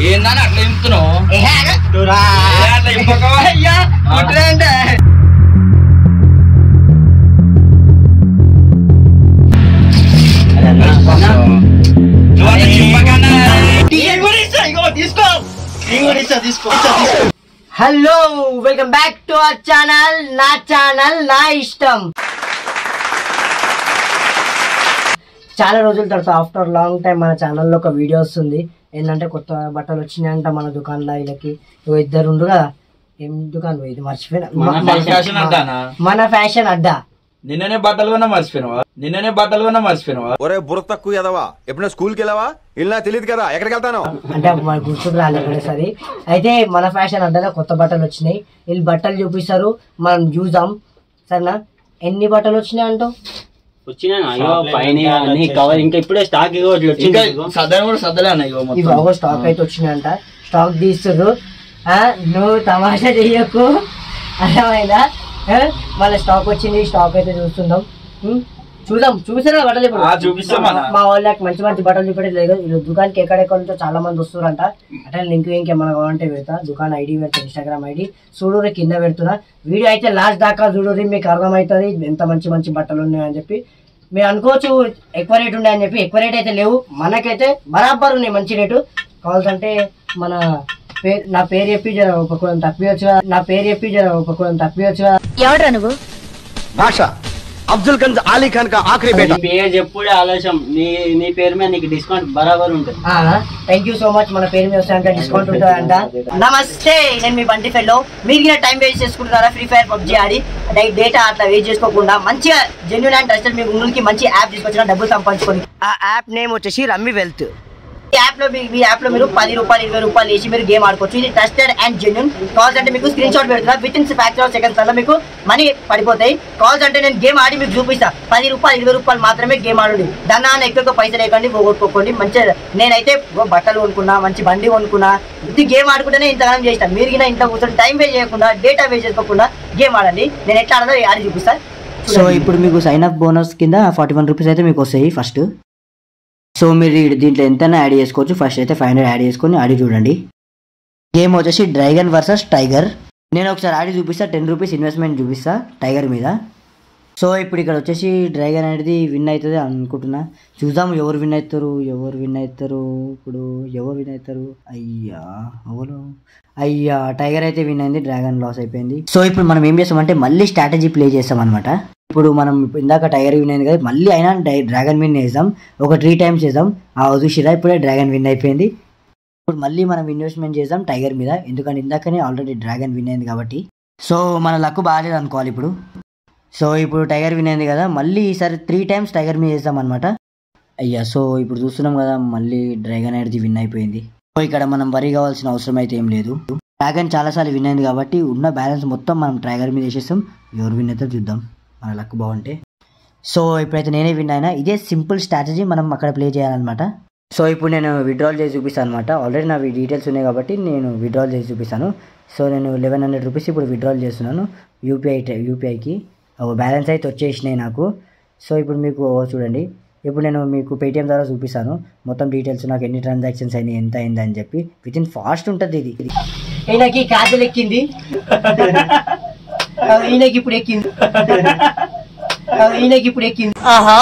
ఏందని అట్లా ఇంపుతున్నావు ఏహే, ఆగు. అట్లా ఇంపకవా అయ్యా ముట్టలేంటే నువ్వు అట్లా చింపకన్నా తీసుకో తీసుకో hello welcome back to our channel నా ఛానల్ నా ఇష్టం చాలా రోజుల తర్వాత ఆఫ్టర్ లాంగ్ టైం మన ఛానల్లో ఒక వీడియో వస్తుంది ఏంటంటే కొత్త బట్టలు వచ్చినాయంట మన దుకాణంలో వీళ్ళకి ఇగో ఇద్దరు ఉండు కదా ఏం దుకాణం ఇది మర్చిపోయినా మన ఫ్యాషన్ అడ్డానా? మన ఫ్యాషన్ అడ్డా నిన్ననే బట్టలు కొన్నా మర్చిపోయినావా నిన్ననే బట్టలు కొన్నా మర్చిపోయినావా ఒరే బుర్ర తక్కువ ఎదవా ఎప్పుడైనా స్కూల్కి వెళ్ళావా వెళ్ళినా తెలియదు కదా ఎక్కడికి వెళ్తాను అంటే మన గుర్తుకు రాలేదు ఒకటేసారి అయితే మన ఫ్యాషన్ అడ్డాలో కొత్త బట్టలు వచ్చినాయి వీళ్ళు బట్టలు చూపిస్తారు మనం చూద్దాం సరేనా ఎన్ని బట్టలు వచ్చినాయి అంటావు వచ్చినా అయ్యో పైన అన్ని కవర్ ఇంకా ఇప్పుడే స్టాక్ ఇగో ఇట్లా వచ్చింది ఇంకా ఇదిగో. సదరం కూడా సద్దలే అన్న ఇగో ఇవి మొత్తం ఒక స్టాక్ అయితే వచ్చినాయంట స్టాక్ తీస్తుర్రు ఆ, నువ్వు తమాషా చెయ్యకు అర్థమైందా ఆ, మళ్ళీ స్టాక్ వచ్చింది స్టాక్ అయితే చూస్తుందాం ఉం? చూద్దాం చూసారా బట్టలు ఇప్పుడు ఆ, చూపిస్తాం అన్న. మా వాళ్ళకి మంచి మంచి బట్టలు చూపెట్టలేదు లేదు వీళ్ళు దుకాణానికి ఎక్కడెక్కడ నుంచో చాలా మంది వస్తున్నారంట అంటే లింక్ ఇంకేమన్నా కావాలంటే పెడతా దుకాణం ఐడి పెడతా ఇన్స్టాగ్రామ్ ఐడి చూడూరి కింద పెడుతున్నా వీడియో అయితే లాస్ట్ దాకా చూడూరి మీకు అర్థమవుతుంది ఎంత మంచి మంచి బట్టలు ఉన్నాయని చెప్పి మీరు అనుకోవచ్చు ఎక్కువ రేట్ ఉన్నాయని చెప్పి ఎక్కువ రేట్ అయితే లేవు మనకైతే బరాబర్ ఉన్నాయి మంచి రేటు కావాల్సంటే మన పేరు నా పేరు చెప్పి జర ఒక కొంచెం తప్పియొచ్చు నా పేరు చెప్పి జర ఒక కొంచెం తప్పియొచ్చు ఎవడ్రా నువ్వు భాష అబ్దుల్ గంజ్ ఆలీ ఖాన్ కా ఆఖరి నీ పేరు చెప్పుడే ఆలస్యం నీ నీ పేరు మీద నీకు డిస్కౌంట్ బరాబర్ ఉంటుంది థ్యాంక్ యూ సో మచ్ మన పేరు మీద వస్తాయంట డిస్కౌంట్ ఉంటుందంట నమస్తే నేను మీ బంటి ఫెల్లో మీరు టైం వేస్ట్ చేసుకుంటున్నారా ఫ్రీ ఫైర్ పబ్జీ ఆడి డేటా అట్లా వేస్ట్ చేసుకోకుండా మంచిగా జెన్యున్ అండ్ ట్రస్టెడ్ మీ ముందుకి మంచి యాప్ తీసుకొచ్చిన డబ్బులు సంపాదించుకొని ఆ యాప్ నేమ్ వచ్చేసి రమ్మి వెల్త్ ఈ యాప్ లో మీ- మీ యాప్ లో మీరు పది రూపాయలు ఇరవై రూపాయలు వేసి మీరు గేమ్ ఆడుకోవచ్చు ఇది ట్రస్టెడ్ అండ్ జెన్యున్ కాల్స్ అంటే మీకు స్క్రీన్ షాట్ పెడుతున్నా within fraction of seconds వల్ల మీకు మనీ పడిపోతాయి కాల్స్ అంటే నేను గేమ్ ఆడి మీకు చూపిస్తా పది రూపాయలు ఇరవై రూపాయలు మాత్రమే గేమ్ ఆడండి దాన్ని ఎక్కువ పైసలు లేకండి పోగొట్టుకోకండి మంచిగా నేనైతే ఓ బట్టలు కొనుక్కున్నా మంచి బండి కొనుక్కున్నా ఇది గేమ్ ఆడుకుంటేనే ఇంతగానం చేస్తాను మీరు గిన ఇంత కూర్చొని టైం వేస్ట్ చేయకుండా డేటా వేస్ట్ చేసుకోకుండా గేమ్ ఆడండి నేను ఎట్లా ఆడదో ఆడి చూపిస్తా సో ఇప్పుడు మీకు సైన్ అప్ బోనస్ కింద ఫార్టీ వన్ రూపీస్ అయితే మీకు వస్తాయి ఫస్ట్ సో మీరు ఈ- దీంట్లో ఎంతైనా యాడ్ చేసుకోవచ్చు ఫస్ట్ అయితే ఫైవ్ హండ్రెడ్ యాడ్ చేసుకొని ఆడి చూడండి గేమ్ వచ్చేసి డ్రైగన్ వర్సెస్ టైగర్ నేను ఒకసారి ఆడి చూపిస్తా టెన్ రూపీస్ ఇన్వెస్ట్మెంట్ చూపిస్తా టైగర్ మీద సో ఇప్పుడు ఇక్కడ వచ్చేసి డ్రైగన్ అనేది విన్ అవుతుంది అనుకుంటున్నా చూద్దాం ఎవరు విన్ అవుతారు ఎవరు విన్ అవుతారు ఇప్పుడు ఎవరు విన్ అవుతారు అయ్యా ఎవరు అయ్యా టైగర్ అయితే విన్ అయింది డ్రాగన్ లాస్ అయిపోయింది సో ఇప్పుడు మనం ఏం చేస్తామంటే మళ్ళీ స్ట్రాటజీ ప్లే చేస్తాం అనమాట ఇప్పుడు మనం ఇందాక టైగర్ విన్ అయింది కదా మళ్ళీ అయినా డై- డ్రాగన్ విన్ వేద్దాం ఒక త్రీ టైమ్స్ చేద్దాం ఆ చూసిరా ఇప్పుడే డ్రాగన్ విన్ అయిపోయింది ఇప్పుడు మళ్ళీ మనం ఇన్వెస్ట్మెంట్ చేద్దాం టైగర్ మీద ఎందుకంటే ఇందాకనే ఆల్రెడీ డ్రాగన్ విన్ అయింది కాబట్టి సో మన లక్ బాగాలేదు అనుకోవాలి ఇప్పుడు సో ఇప్పుడు టైగర్ విన్ అయింది కదా మళ్ళీ ఈసారి త్రీ టైమ్స్ టైగర్ మీద వేస్తాం అనమాట అయ్యా సో ఇప్పుడు చూస్తున్నాం కదా మళ్ళీ డ్రాగన్ అనేది విన్ అయిపోయింది సో ఇక్కడ మనం వరి కావాల్సిన అవసరం అయితే ఏం లేదు డ్రాగన్ చాలాసార్లు విన్ అయింది కాబట్టి ఉన్న బ్యాలెన్స్ మొత్తం మనం టైగర్ మీద వేసేస్తాం ఎవరు విన్ అయితే చూద్దాం మన లక్ బాగుంటే సో ఇప్పుడైతే నేనే విన్ అయినా ఇదే సింపుల్ స్ట్రాటజీ మనం అక్కడ ప్లే చేయాలన్నమాట సో ఇప్పుడు నేను విడ్రాల్ చేసి చూపిస్తాను అనమాట ఆల్రెడీ నా డీటెయిల్స్ ఉన్నాయి కాబట్టి నేను విడ్రాల్ చేసి చూపిస్తాను సో నేను లెవెన్ హండ్రెడ్ రూపీస్ ఇప్పుడు విడ్రాల్ చేస్తున్నాను యూపీఐ యూపీఐకి బ్యాలెన్స్ అయితే వచ్చేసినాయి నాకు సో ఇప్పుడు మీకు చూడండి ఇప్పుడు నేను మీకు పేటిఎం ద్వారా చూపిస్తాను మొత్తం డీటెయిల్స్ నాకు ఎన్ని ట్రాన్సాక్షన్స్ అయినాయి ఎంత అయింది అని చెప్పి విత్ ఇన్ ఫాస్ట్ ఉంటుంది ఇది ఈయనకి కాజల్ ఎక్కింది ఆ, ఈయనకి ఇప్పుడు ఎక్కింది ఆ, ఈయనకి ఇప్పుడు ఎక్కింది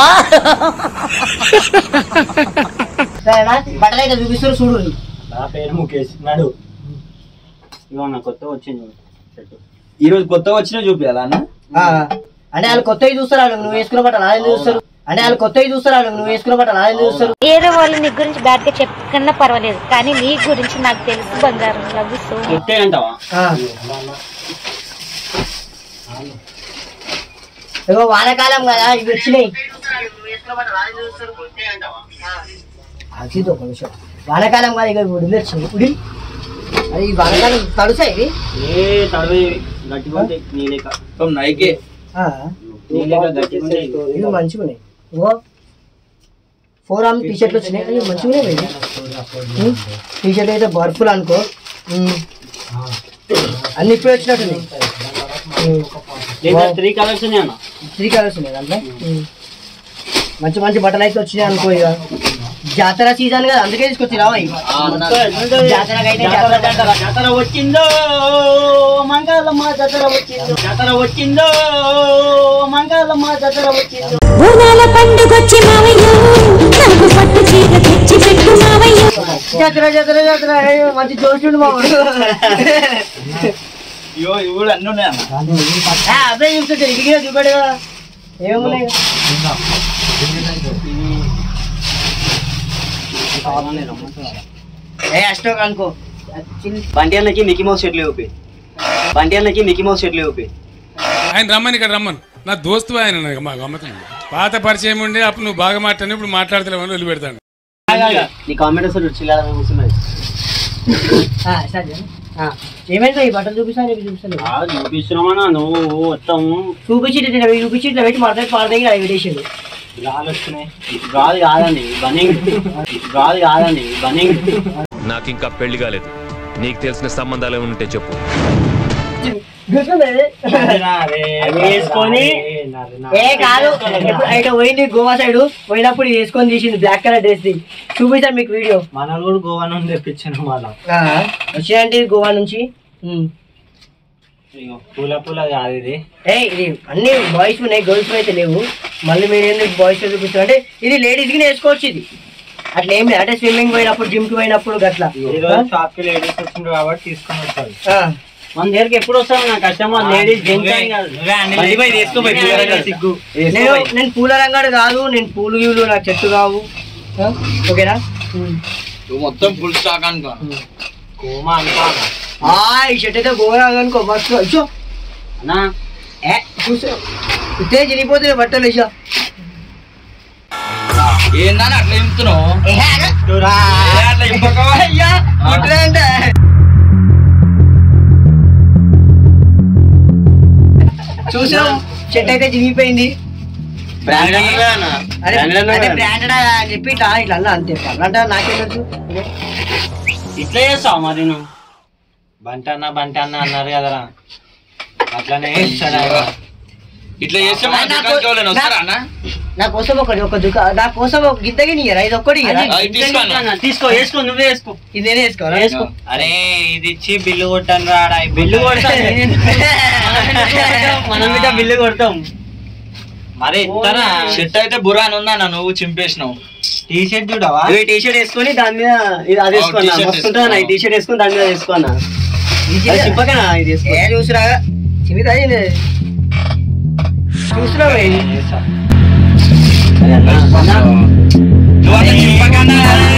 సరేనా బట్టలు అయితే చూపిస్తారు చూడు నా పేరు ముఖేష్ నడు ఇగో నా కొత్త వచ్చింది షర్టు. ఈ రోజు కొత్తగా వచ్చినా చూపియాలా అన్న ఆ, అంటే వాళ్ళు కొత్తవి చూస్తారు వాళ్ళు నువ్వు వేసుకున్న బట్టలు వాళ్ళు చూస్తారు అంటే వాళ్ళు కొత్తవి చూస్తారు వాళ్ళు నువ్వు వేసుకున్న బట్టలు వాళ్ళు చూస్తారు ఏదో వాళ్ళు నీ గురించి బ్యాడ్ గా చెప్పకన్నా పర్వాలేదు కానీ నీ గురించి నాకు తెలుసు బంగారం లవ్ సో కొత్తే అంటావా ఆ. ఇగో వానకాలం కదా ఇవి వచ్చినాయి అది ఒక విషయం వానకాలం కదా ఇక ఉడిలు వచ్చినాయి ఉడి అది ఈ వానకాలం తడుసాయి ఇవి ఏ తడవి గట్టిగా ఉంటాయి నీ లేక మొత్తం నైకే ఆ, నీ లేక గట్టిగా ఉంటాయి ఇవి మంచిగా ఉన్నాయి ఇగో ఫోర్ ఆర్మ్ టీ షర్ట్లు వచ్చినాయి అవి మంచిగా ఉన్నాయి టీ షర్ట్ అయితే బర్ఫుల్ అనుకో ఉమ్. అన్ని ఇప్పుడే వచ్చినట్టున్నాయి ఉమ్. లేదా త్రీ కలర్స్ అన్న త్రీ కలర్స్ ఉన్నాయి దాంట్లో ఉమ్. మంచి మంచి బట్టలు అయితే వచ్చినాయి అనుకో ఇక జాతర సీజన్ కదా అందుకే తీసుకొచ్చి రావా జాతరకైతే జాతర జాతర జాతర వచ్చిందో మంగళమ్మ జాతర వచ్చిందో జాతర వచ్చిందో మంగళమ్మ జాతర వచ్చిందో బోనాల పండుగొచ్చి మావయ్యో నాకు పట్టు చీర తెచ్చి పెట్టు మావయ్యో జాతర జాతర జాతర అయ్యో, మంచి జోషుడు మా ఇగో ఇవి కూడా అన్ని ఉన్నాయి అన్న అదే చూస్తుంటే ఇది కూడా చూపెడు కదా ఏమున్నాయి ఏ అష్టోక్ అనుకో బంటి అన్నకి మిక్కీ మౌస్ చెట్లు ఊపి బంటి అన్నకి మిక్కీ మౌస్ చెట్లు ఊపి ఆయన రమ్మని ఇక్కడ రమ్మను నా దోస్తు ఆయన నాకు మా గమ్మతం పాత పరిచయం ఉండి అప్పుడు నువ్వు బాగా మాట్లాడి ఇప్పుడు మాట్లాడతలేవు అని వదిలిపెడతాను నీ కామెంట్ వస్తుంది చిల్లాల కూర్చున్నది ఆ, సరే ఆ, ఏమైందో ఈ బట్టలు చూపిస్తాను చెప్పి చూపిస్తాను చూపిస్తున్నామన్నా నువ్వు మొత్తం చూపించి చూపించి ఇట్లా పెట్టి మడత పడతాయి అవి పెట్టేసాడు గాలి వస్తున్నాయి గాలి కాదండి బనింగ్ గాలి కాదండి బనింగ్ నాకు ఇంకా పెళ్లి కాలేదు నీకు తెలిసిన సంబంధాలు ఉంటే చెప్పు అవి వేసుకొని ఏ కాదు ఎప్పుడు అయితే పోయింది గోవా సైడ్ పోయినప్పుడు ఇది వేసుకొని తీసింది బ్లాక్ కలర్ డ్రెస్ ది చూపిస్తాను మీకు వీడియో మనల్ని కూడా గోవా నుండి తెప్పించాను మళ్ళా వచ్చినంటే ఇది గోవా నుంచి ఉమ్. ఇగో పూల పూల కాదు ఇది ఏ ఇది అన్ని బాయ్స్ ఉన్నాయి గర్ల్స్ అయితే లేవు మళ్ళీ మీరు ఎందుకు బాయ్స్ చూపిస్తారు అంటే ఇది లేడీస్ కి వేసుకోవచ్చు ఇది అట్లా ఏం లేదు అంటే స్విమ్మింగ్ పోయినప్పుడు జిమ్ కి పోయినప్పుడు గట్లా ఈరోజు షాప్ కి లేడీస్ వచ్చిండ్రు కాబట్టి తీసుకొని వస్తారు ఆ. మన దగ్గరికి ఎప్పుడు వస్తాం నా కస్టమర్ లేడీస్ జెంట్స్ అని కాదు సిగ్గు నేను నేను పూల రంగాడు కాదు నేను పూలు గీలు నాకు చెట్టు కావు ఆ? ఓకేనా ఉమ్. నువ్వు మొత్తం ఫుల్ స్టాక్ అనుకో కోమా అనుకో ఆ ఈ షర్ట్ అయితే గోరా అనుకో మస్తు అయ్యో అన్నా ఏ చూసా ఇట్టే చిరిగిపోతుంది బట్టలు ఇషా ఏందని అట్లా చెప్తున్నావు అట్లా ఇంపకవా? అయ్యా కుట్రంటే చూసాం షర్ట్ అయితే చిరిగిపోయింది బ్రాండ్ అన్నా అరే బ్రాండ్ అదే అన్నా బ్రాండెడ్ అని చెప్పి ఇట్లా ఇట్లా అన్నా అంతే అంటే నాకేం తెలుసు ఇట్లా చేస్తావు మరి నువ్వు బంటి అన్న బంటి అన్న అన్నారు కదరా అట్లానే చేస్తాడు ఆయన. ఇట్లా చేస్తే మన దుకాణంకి ఎవరైనా వస్తారా అన్న నా కోసం ఒకటి ఒక దుకా నా కోసం ఒక గిద్దకి నీయరా ఇది ఒక్కటి ఇయ్యరా? అది తీసుకో అన్న. తీసుకో వేసుకో నువ్వే వేసుకో ఇది నేనే వేసుకోవాలా వేసుకో అరే ఇది ఇచ్చి బిల్లు కొట్టాను రాడా బిల్లు కొడతాం మనం బిడ్డ బిల్లు కొడతాం మరి ఇస్తారా షర్ట్ అయితే బురా అని ఉందా అన్న నువ్వు చింపేసినావు టీ షర్ట్ చూడవా ఇవి టీ షర్ట్ వేసుకొని దాని మీద ఇది అది ఓ, వేసుకున్నా t-shirt మస్తు ఉంటుంది ఈ టీ షర్ట్ వేసుకొని దాని మీద వేసుకున్నా అది చింపకనా ఇది వేసుకో ఏ చూసురా చిమితా చూస్తున్నావు అరే అన్నా, అన్నా. నువ్వు అట్లా చింపకన్నా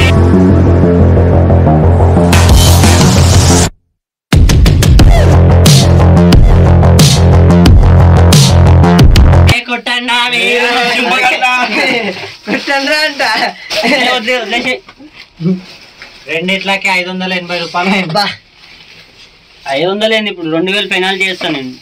ఏ కొట్టన్నా మీరు. చింపకన్నా. కుట్టండ్రా అంట వదిలే, వదిలే, వదిలేసేయ్. రెండిట్లకి ఐదు వందల ఎనభై రూపాయలు అయింది. బా ఐదు వందలు ఏంది ఇప్పుడు రెండు వేలు పెనాల్టీ చేస్తాను నేను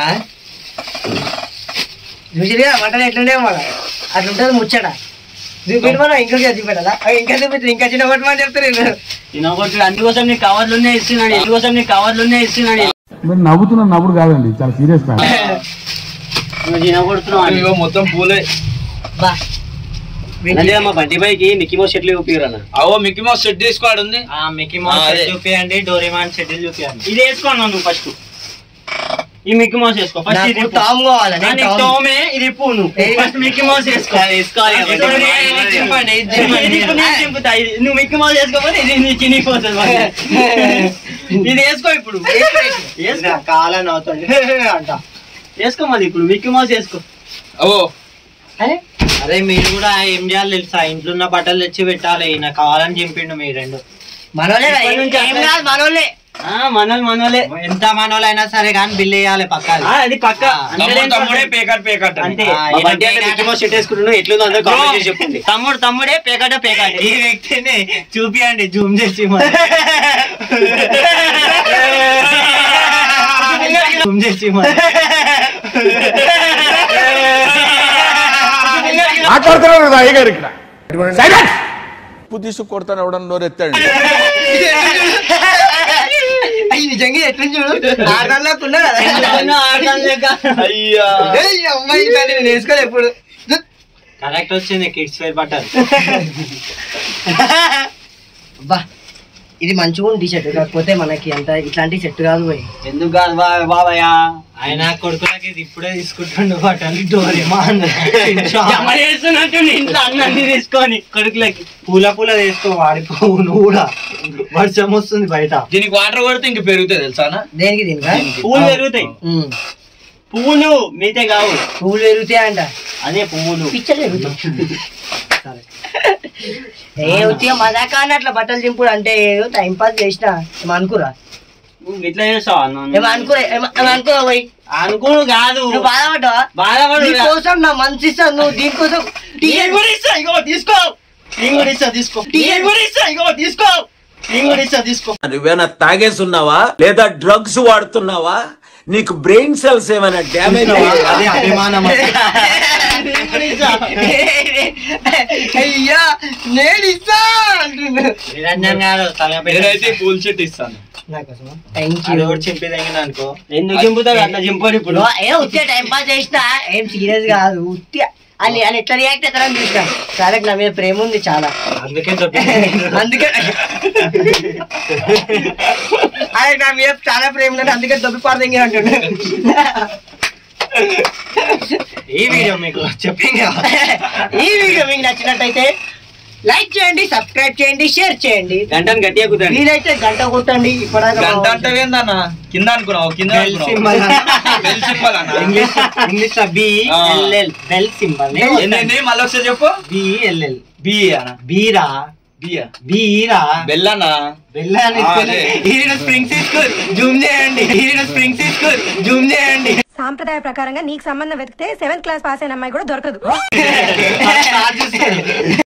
చూసిగా మటన్ ఎట్లుండే మన అట్లా ఉంటుంది ముచ్చట చూపెట్టమన్నా ఇంకా చూపెట్టాలా అవి ఇంకా చూపిస్తారు ఇంకా చిన్న కొట్టమని చెప్తారు నేను. తినకొట్టు అందుకోసం నీ కవర్లు ఉన్నాయి ఇస్తున్నాను అందుకోసం నీ కవర్లు ఉన్నాయి ఇస్తున్నాను మీరు నవ్వుతున్న నవ్వుడు కాదండి చాలా సీరియస్ నువ్వు తినకొడుతున్నావు అని. ఇగో మొత్తం పూలే బా అదే మా బండి పైకి మిక్కీ మౌస్ షెట్లు చూపిరన్న అవో మిక్కీ మౌస్ సెట్ తీసుకోవాడు ఉంది మిక్కీ మౌస్ మౌస్ షెట్ చూపియండి డోరేమాన్ షెడ్యూల్ చూపియండి ఇది వేసుకోను నువ్వు ఫస్ట్ ఈ మిక్కీ మౌస్ వేసుకో ఫస్ట్ ఇది నాకు టామ్ కావాలి ఆ, నీకు టోమే ఇది పూను ఏది? ఫస్ట్ మిక్కీ మౌస్ వేసుకో వేసుకోవాలి ఇది చింపండి, ఇది చింపండి. చింపుతా ఇది నువ్వు మిక్కీ మౌస్ వేసుకోకపోతే ఇది నీ చినిగిపోతుంది మరి. ఇది వేసుకో ఇప్పుడు వేసుకో కాలని అవుతుంది అంట వేసుకో మళ్ళీ ఇప్పుడు మిక్కీ మౌస్ వేసుకో అవో అరే మీరు కూడా ఏం చేయాలి తెలుసా ఇంట్లో ఉన్న బట్టలు తెచ్చి పెట్టాలి నాకు కావాలని చింపిండు మీరు రెండు మనోళ్ళే రా, ఇప్పటి నుంచి ఏం కాదు మనోళ్ళే మనోళ్ళు మనోలే ఎంత మనోళ్ళు అయినా సరే కానీ బిల్ వేయాలి పక్క అది పక్క తమ్ముడు తమ్ముడే పేకట్ పేకట్ అంతే మిక్కీ మౌస్ షర్ట్ వేసుకుంటున్నావు ఎట్లుందో అందరూ కామెంట్ చేసి చెప్పండి తమ్ముడు తమ్ముడే పేకట పేకట ఈ వ్యక్తిని చూపియండి జూమ్ చేసి జూమ్ చేసి మాట్లాడుతున్నాడు అయ్యగారు ఇక్కడ ఉప్పు తీసి కొడతాను ఎవడన్నా నోరెత్తాడు అయ్యి నిజంగా ఎట్లా చూడు ఆడలేకున్నా అయ్యా అమ్మాయి ఇట్లాంటివి నేను వేసుకోలే ఎప్పుడు కరెక్ట్ వచ్చింది కిడ్స్ వేర్ బట్టలు అబ్బా ఇది మంచిగా ఉంది షర్ట్ కాకపోతే మనకి అంత ఇట్లాంటి సెట్ కాదు పోయి ఎందుకు కాదు బా- బాబాయ్ ఆయన కొడుకులకి ఇది ఇప్పుడే తీసుకుంటుండు బట్టలు డోరేమా జమ చేస్తున్నట్టు ఇంట్లో అన్నీ తీసుకొని కొడుకులకి పూల పూల తీసుకో వాడిపోవు నువ్వు కూడా వర్షం వస్తుంది బయట దీనికి వాటర్ కొడితే ఇంక పెరుగుతుంది తెలుసా అన్న? దేనికి దీనికా పువ్వులు పెరుగుతాయి ఉమ్. పువ్వులు మీతే కావు పువ్వులు పెరుగుతాయి అంట అదే పువ్వులు పిచ్చలు పెరుగుతాయి సరే. ఏ ఉత్తిగా మజాకా అన్నట్ల బట్టలు దింపుడు అంటే ఏదో టైం పాస్ చేసిన ఏమో అనుకురా నువ్వు ఇట్లా చేస్తావా ఏమో అనుకురా ఏమో ఏమో అనుకురా పోయి అనుకోను కాదు నువ్వు బాధపడ్డావా బాధపడు నీ కోసం నా మనసు ఇస్తాను నువ్వు దీనికోసం నేను కూడా ఇస్తా ఇగో తీసుకో నేను కూడా ఇస్తా తీసుకో నేను కూడా ఇస్తా ఇగో తీసుకో నేను కూడా ఇస్తా తీసుకో నువ్వేనా తాగేసున్నావా లేదా డ్రగ్స్ వాడుతున్నావా నీకు బ్రెయిన్ సెల్స్ ఏమైనా డ్యామేజ్ అదే అభిమానం అంటే. నేను కూడా ఇస్తా. అయ్యా నేను ఇస్తా అంటున్నా నిరంజన్ గారు తలపెట్టి నేనైతే ఈ పూల చెట్టు ఇస్తాను నాకోసమా థ్యాంక్ అది యూ కూడా చెప్పేది అనుకో ఎందుకు చింపుతాడు అట్లా చింపాడు ఇప్పుడు ఏ ఉత్తిగా టైం పాస్ చేసిన ఏం సీరియస్ కాదు ఉత్తిగా అని అని ఎట్లా రియాక్ట్ అవుతారని చూసిన చాలా నా మీద ప్రేమ ఉంది చాలా అందుకే చెప్పి అందుకే అదే నా మీద చాలా ప్రేమ ఉంది అందుకే దొబ్బి పారదంగి అంటుండే ఈ వీడియో మీకు చెప్పింది ఈ వీడియో మీకు నచ్చినట్టయితే లైక్ చేయండి సబ్స్క్రైబ్ చేయండి షేర్ చేయండి గంటను గట్టిగా కుదండి మీరైతే గంట కొట్టండి ఇప్పటిదాకా గంట అంటే ఏందన్న కింద అనుకున్నావు కింద బెల్ సింబల్ బెల్ సింబల్ అన్న ఇంగ్లీష్ ఇంగ్లీష్ లో బి ఆ. ఎల్ఎల్ బెల్ సింబల్ ఏంది మళ్ళీ ఒకసారి చెప్పు బి ఎల్ఎల్ బి అన్న బీరా బియా బీరా బెల్ అన్న వెళ్ళాలి ఆ, అదే. ఈడ స్ప్రింగ్ తీసుకో జూమ్ చేయండి ఈడ స్ప్రింగ్ తీసుకో జూమ్ చేయండి సాంప్రదాయ ప్రకారంగా నీకు సంబంధం వెతికితే సెవెంత్ క్లాస్ పాస్ అయిన అమ్మాయి కూడా దొరకదు స్టార్ట్ చేస్తాడు